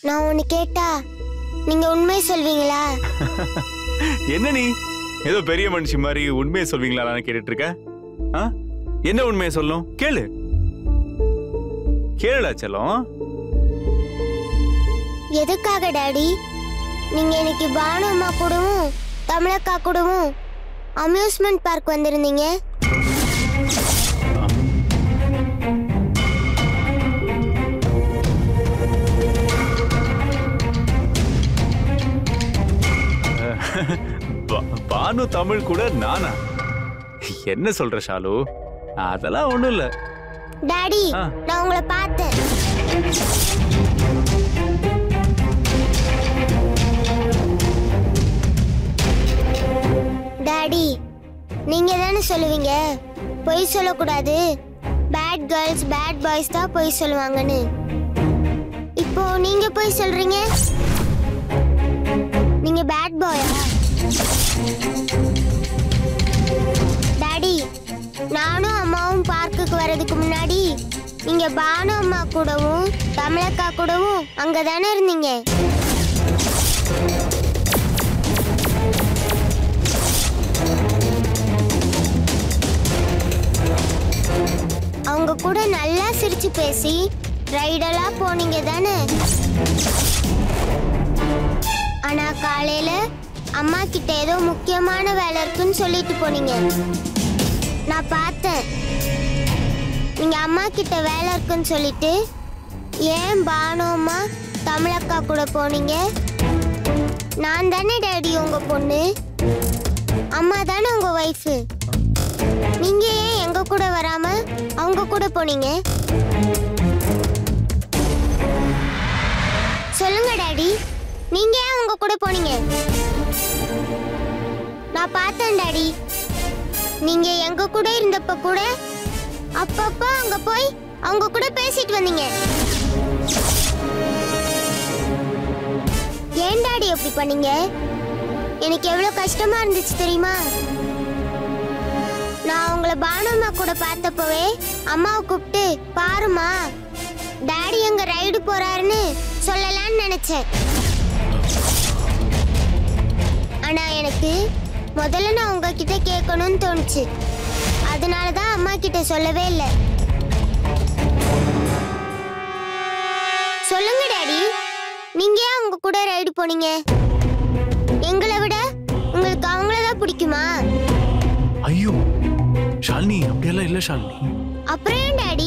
நான் ஒன்னு கேட்டா நீங்க உண்மையை சொல்வீங்களா என்ன நீ ஏதோ பெரிய மனுஷி மாதிரி உண்மையை சொல்வீங்களான்னு கேட்டுட்டு இருக்க ஆ? என்ன உண்மையை சொல்லும் கேளு கேளுடா செல்லம் எதுக்காக டாடி நீங்க இன்னைக்கு பானு அம்மா கூடவும் தமிழக்கா கூடவும் அம்யூஸ்மெண்ட் பார்க் வந்திருந்தீங்க பா- பானு தமிழ் கூட நானா என்ன சொல்ற ஷாலு அதெல்லாம் ஒண்ணும் இல்ல டாடி ஆ. நான் உங்களை பார்த்தேன் டாடி நீங்க தானே சொல்லுவீங்க பொய் சொல்லக்கூடாது பேட் கேர்ள்ஸ் பேட் பாய்ஸ் தான் பொய் சொல்லுவாங்கன்னு இப்போ நீங்க பொய் சொல்றீங்க நீங்க பேட் பாயா டாடி நானும் அம்மாவும் பார்க்குக்கு வர்றதுக்கு முன்னாடி நீங்க பானு அம்மா கூடவும் தமிழக்கா கூடவும் அங்கதானே இருந்தீங்க அவங்க கூட நல்லா சிரிச்சு பேசி ரைடெல்லாம் போனீங்க தானே ஆனா காலையில அம்மா கிட்ட ஏதோ முக்கியமான வேலை இருக்குன்னு சொல்லிட்டு போனீங்க நான் பார்த்தேன் நீங்க அம்மா கிட்ட வேலை இருக்குன்னு சொல்லிட்டு ஏன் பானு அம்மா தமிழக்கா கூட போனீங்க நான் தானே டேடி உங்க பொண்ணு அம்மா தானே உங்க ஒய்ஃபு நீங்க ஏன் எங்க கூட வராம அவங்க கூட போனீங்க சொல்லுங்க டாடி நீங்க ஏன் அவங்க கூட போனீங்க நான் பார்த்தேன் டாடி நீங்க எங்க கூட இருந்தப்ப கூட அப்பப்ப அங்க போய் அவங்க கூட பேசிட்டு வந்தீங்க ஏன் டாடி அப்படி பண்ணீங்க எனக்கு எவ்வளவு கஷ்டமா இருந்துச்சு தெரியுமா நான் உங்களை பானுமா கூட பார்த்தப்பவே அம்மாவை கூப்பிட்டு பாருமா டாடி எங்க ரைடு போறாருன்னு சொல்லலாம்னு நினைச்சேன் ஆனா எனக்கு முதல்ல நான் உங்ககிட்ட கேட்கணும்னு தோணுச்சு அதனால தான் அம்மா கிட்ட சொல்லவே இல்லை சொல்லுங்க டாடி நீங்க ஏன் அவங்க கூட ரைடு போனீங்க எங்களை விட உங்களுக்கு அவங்கள தான் பிடிக்குமா ஐயோ ஷாலினி அப்படியெல்லாம் இல்ல ஷாலினி அப்புறம் ஏன் டாடி